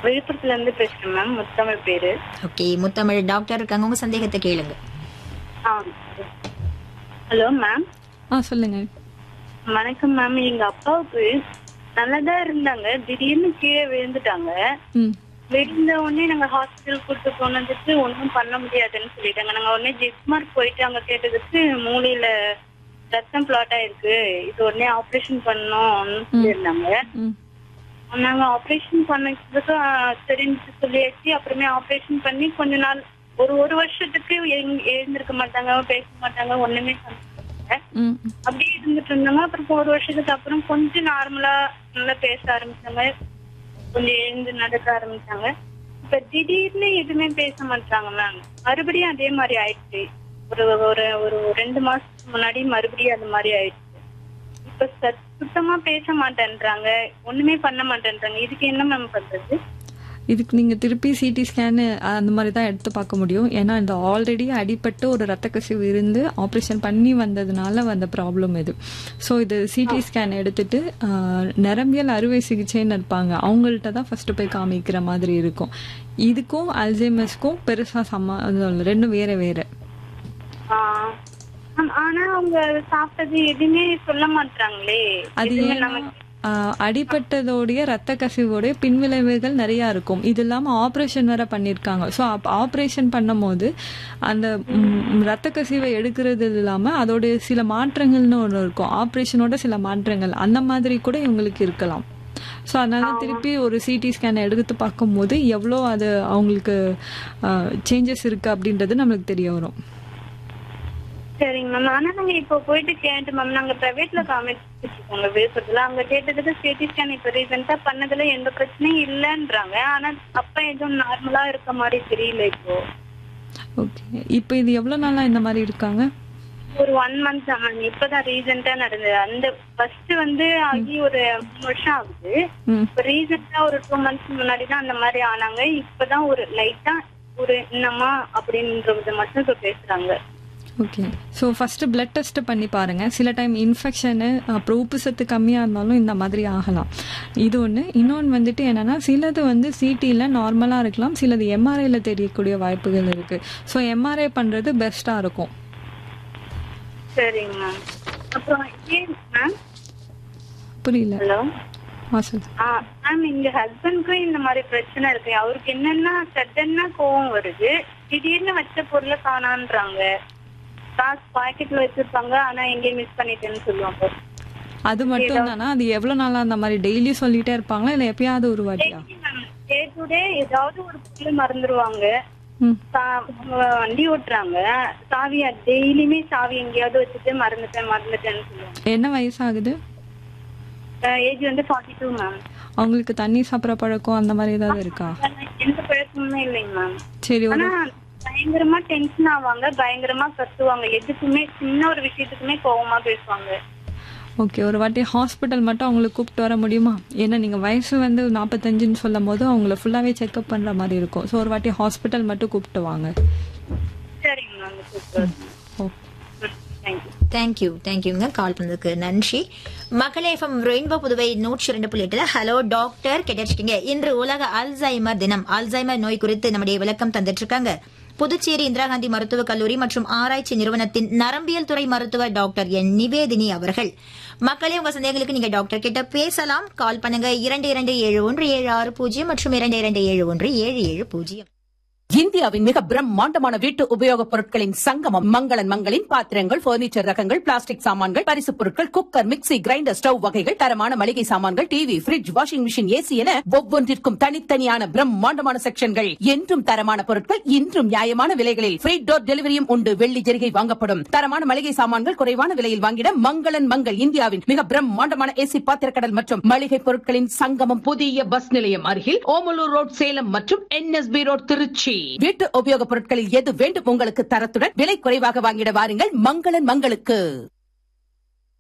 விழுப்புரத்துல இருந்து பேசுறேன் மேம் முத்தமிழ் பேரு ஓகே முத்தமிழ் டாக்டர் இருக்காங்க உங்க சந்தேகத்தை கேளுங்க ஹலோ மேம் ஆ சொல்லுங்க வணக்கம் மேம் எங்க அப்பாவுக்கு நல்லதா இருந்தாங்க திடீர்னு கீழே விழுந்துட்டாங்க ம் விழுந்த உடனே நாங்க ஹாஸ்பிட்டல் கூட்டு போனதுக்கு ஒன்றும் பண்ண முடியாதுன்னு சொல்லிட்டாங்க நாங்க உடனே ஜிப்மார்க் போயிட்டு அங்க கேட்டதுக்கு மூளையில ரத்தம் பிளாட் ஆயிருக்கு இது உடனே ஆபரேஷன் பண்ணணும்னு சொல்லியிருந்தாங்க ம் நாங்க ஆபரேஷன் பண்ணதுக்கு ஆஹ், சரின்னு சொல்லியாச்சு அப்புறமே ஆபரேஷன் பண்ணி கொஞ்ச நாள் ஒரு ஒரு வருஷத்துக்கு எழு- எழுந்திருக்க மாட்டாங்க பேச மாட்டாங்க ஒண்ணுமே பண்ண மாட்டாங்க. ம் அப்படியே இருந்துட்டு இருந்தாங்க அப்புறம் ஒரு வருஷத்துக்கு அப்புறம் கொஞ்சம் நார்மலா நல்லா பேச ஆரம்பிச்சாங்க கொஞ்சம் எழுந்து நடக்க ஆரம்பிச்சாங்க இப்ப திடீர்னு எதுவுமே பேச மாட்டாங்க மேம் மறுபடியும் அதே மாதிரி ஆயிடுச்சு ஒரு ஒரு ஒரு ரெண்டு மாசத்துக்கு முன்னாடி மறுபடியும் அந்த மாதிரி ஆயிடுச்சு இப்ப சத்- சுத்தமா பேச மாட்டேன்றாங்க ஒண்ணுமே பண்ண மாட்டேன்றாங்க இதுக்கு என்ன மேம் பண்றது இதுக்கு நீங்க திருப்பி சிடி ஸ்கேனு அந்த மாதிரி தான் எடுத்து பார்க்க முடியும் ஏன்னா இந்த ஆல்ரெடி அடிபட்டு ஒரு ரத்த கசிவு இருந்து ஆப்ரேஷன் பண்ணி வந்ததுனால வந்த ப்ராப்ளம் இது ஸோ இது சிடி ஸ்கேன் எடுத்துட்டு ஆஹ், நரம்பியல் அறுவை சிகிச்சைன்னு இருப்பாங்க அவங்கள்ட்ட தான் ஃபர்ஸ்ட் போய் காமிக்கிற மாதிரி இருக்கும் இதுக்கும் அல்சைமஸ்க்கும் பெருசா சம்மந்தம் இல்லை ரெண்டும் வேற வேற ஆஹ் ஆம், ஆனா அவங்க சாப்பிட்டது எதுவுமே சொல்ல மாட்டாங்களே அது எதுவுமே ஏன்னா நமக்கு ஆஹ், அடிபட்டதோடைய ரத்த கசிவோடைய பின்விளைவுகள் நிறைய இருக்கும் இது இல்லாம ஆப்ரேஷன் வேற பண்ணிருக்காங்க ஸோ ஆப்ரேஷன் பண்ணும்போது அந்த ம், ரத்த கசிவை எடுக்கிறது இல்லாம அதோடைய சில மாற்றங்கள்னு ஒன்று இருக்கும் ஆப்ரேஷனோட சில மாற்றங்கள் அந்த மாதிரி கூட இவங்களுக்கு இருக்கலாம் ஸோ அதனால திருப்பி ஒரு சிடி ஸ்கேனை எடுத்து பார்க்கும்போது எவ்வளோ அது அவங்களுக்கு சேஞ்சஸ் இருக்கு அப்படின்றது நம்மளுக்கு தெரிய வரும் சரிங்க மேம் ஆனா நாங்க இப்போ போயிட்டு கேட்டு மேம் நாங்க பிரைவேட்ல காமிச்சிட்டு இருக்கோங்க விழுப்புரத்துல அங்க கேட்டதுக்கு சிடி ஸ்கேன் இப்ப ரீசெண்டா பண்ணதுல எந்த பிரச்சனையும் இல்லைன்றாங்க ஆனா அப்ப எதுவும் நார்மலா இருக்க மாதிரி தெரியல இப்போ ஓகே இப்போ இது எவ்வளோ நாளா இந்த மாதிரி இருக்காங்க ஒரு ஒன் மந்த் தான் மேம் இப்பதான் ரீசெண்டா நடந்தது அந்த ஃபர்ஸ்ட் வந்து ஆகி ஒரு மூணு வருஷம் ஆகுது ம் இப்ப ரீசெண்டா ஒரு டூ மந்த்ஸ் முன்னாடி தான் அந்த மாதிரி ஆனாங்க இப்பதான் ஒரு லைட்டா ஒரு என்னமா அப்படின்றது மட்டும் இப்ப பேசுறாங்க okay so first blood test பண்ணி பாருங்க சில டைம் இன்ஃபெக்ஷனு அப்புறம் உப்பு சத்து கம்மியாக இருந்தாலும் இந்த மாதிரி ஆகலாம் இது ஒன்று இன்னொன்று வந்துட்டு என்னன்னா சிலது வந்து சிடியில் நார்மலாக இருக்கலாம் சிலது எம்ஆர்ஐல தெரியக்கூடிய வாய்ப்புகள் இருக்கு ஸோ எம்ஆர்ஐ பண்ணுறது பெஸ்ட்டாக இருக்கும் சரிங்க மேம் அப்புறம் ஏன் மேம் புரியல ஹலோ ஆ சொல்லு மேம் எங்க ஹஸ்பண்ட்க்கும் இந்த மாதிரி பிரச்சனை இருக்கு அவருக்கு என்னன்னா சட்டன்னா கோவம் வருது திடீர்னு வச்ச பொருளை காணான்றாங்க காசு பாக்கெட்ல வச்சிருப்பாங்க ஆனா எங்கேயும் மிஸ் பண்ணிட்டேன்னு சொல்லுவாங்க அது மட்டும் தானா அது எவ்வளோ நாளாக அந்த மாதிரி டெய்லி சொல்லிட்டே இருப்பாங்களா இல்லை எப்பயாவது ஒரு வாட்டியா டே டு டே ஏதாவது ஒரு பொருள் மறந்துருவாங்க ம் சா- அவங்க வண்டி ஓட்டுறாங்க சாவி டெய்லியுமே சாவி எங்கேயாவது வச்சுட்டு மறந்துட்டேன் மறந்துட்டேன்னு சொல்லுவாங்க என்ன வயசாகுது ஏஜ் வந்து ஃபார்ட்டி டூ மேம் அவங்களுக்கு தண்ணி சாப்பிட்ற பழக்கம் அந்த மாதிரி ஏதாவது இருக்கா எந்த பழக்கமுமே இல்லைங்க மேம் சரி ஒரு ஆனா பயங்கரமா டென்ஷன் ஆவாங்க பயங்கரமா கத்துவாங்க எதுக்குமே சின்ன ஒரு விஷயத்துக்குமே கோவமா பேசுவாங்க ஓகே ஒரு வாட்டி ஹாஸ்பிட்டல் மட்டும் அவங்களை கூப்பிட்டு வர முடியுமா ஏன்னா நீங்கள் வயசு வந்து நாற்பத்தஞ்சுன்னு சொல்லும் போது அவங்கள ஃபுல்லாகவே செக்அப் பண்ணுற மாதிரி இருக்கும் ஸோ ஒரு வாட்டி ஹாஸ்பிட்டல் மட்டும் கூப்பிட்டு வாங்க சரிங்க ma'am super oh thank you thank you தேங்க்யூங்க கால் பண்ணதுக்கு நன்றி மகளே எஃப்எம் ரெயின்போ புதுவை நூற்றி ரெண்டு புள்ளி எட்டுல ஹலோ டாக்டர் கேட்டிருக்கீங்க இன்று உலக அல்சைமர் தினம் அல்சைமர் நோய் குறித்து நம்முடைய விளக்கம் தந்துட்டு இருக்காங்க புதுச்சேரி இந்திரா காந்தி மருத்துவக் கல்லூரி மற்றும் ஆராய்ச்சி நிறுவனத்தின் நரம்பியல் துறை மருத்துவர் டாக்டர் என் நிவேதினி அவர்கள் மக்களே உங்க சந்தேகங்களுக்கு நீங்க டாக்டர் கிட்ட பேசலாம் கால் பண்ணுங்க இரண்டு இரண்டு ஏழு ஒன்று ஏழு ஆறு பூஜ்ஜியம் மற்றும் இரண்டு இரண்டு ஏழு ஒன்று ஏழு ஏழு பூஜ்ஜியம் இந்தியாவின் மிக பிரம்மாண்டமான வீட்டு உபயோகப் பொருட்களின் சங்கமம் மங்களன் மங்களின் பாத்திரங்கள் பர்னிச்சர் ரகங்கள் பிளாஸ்டிக் சாமான்கள் பரிசுப் பொருட்கள் குக்கர் மிக்ஸி கிரைண்டர் ஸ்டவ் வகைகள் தரமான மளிகை சாமான்கள் TV fridge washing machine AC என ஒவ்வொன்றிற்கும் தனித்தனியான பிரம்மாண்டமான செக்ஷன்கள் என்றும் தரமான பொருட்கள் இன்றும் நியாயமான விலைகளில் ஃப்ரீ டோர் டெலிவரியும் உண்டு வெள்ளி ஜெரிகை வாங்கப்படும் தரமான மளிகை சாமான்கள் குறைவான விலையில் வாங்கிட மங்களன் மங்கள் இந்தியாவின் மிக பிரம்மாண்டமான ஏசி பாத்திரக்கடல் மற்றும் மளிகை பொருட்களின் சங்கமம் புதிய பஸ் நிலையம் அருகில் ஓமலூர் ரோட் சேலம் மற்றும் என்எஸ்பி ரோட் திருச்சி வீட்டு உபயோகப் பொருட்களில் எது வேண்டும் உங்களுக்கு தரத்துடன் விலை குறைவாக வாங்கிட வாருங்கள் மங்களன் மங்களுக்கு